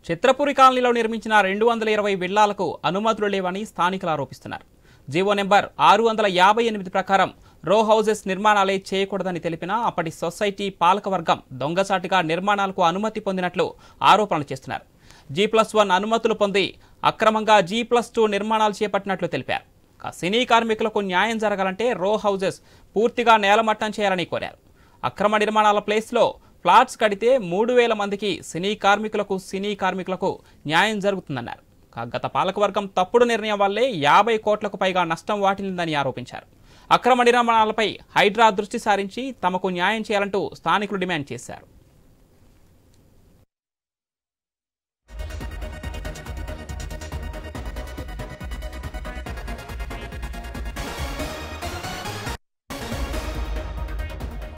చిత్రపురి కాలనీలో నిర్మించిన రెండు వందల ఇరవై విల్లాలకు అనుమతులు లేవని స్థానికులు ఆరోపిస్తున్నారు జీవో నెంబర్ ఆరు వందల యాభై ఎనిమిది ప్రకారం రో హౌసెస్ నిర్మాణాలే చేయకూడదని తెలిపినా అప్పటి సొసైటీ పాలకవర్గం దొంగసాటిగా నిర్మాణాలకు అనుమతి పొందినట్లు ఆరోపణలు చేస్తున్నారు జీ ప్లస్ వన్ అనుమతులు పొంది అక్రమంగా జీ ప్లస్ టూ నిర్మాణాలు చేపట్టినట్లు తెలిపారు ఇక సినీ కార్మికులకు న్యాయం జరగాలంటే రో హౌసెస్ పూర్తిగా నేలమట్టం చేయాలని కోరారు అక్రమ నిర్మాణాల ప్లేస్లో ఫ్లాట్స్ కడితే మూడు వేల మందికి సినీ కార్మికులకు సినీ కార్మికులకు న్యాయం జరుగుతుందన్నారు కా- గత పాలకవర్గం తప్పుడు నిర్ణయం వల్లే యాభై కోట్లకు పైగా నష్టం వాటిల్లిందని ఆరోపించారు అక్రమ నిర్మాణాలపై హైడ్రా దృష్టి సారించి తమకు న్యాయం చేయాలంటూ స్థానికులు డిమాండ్ చేశారు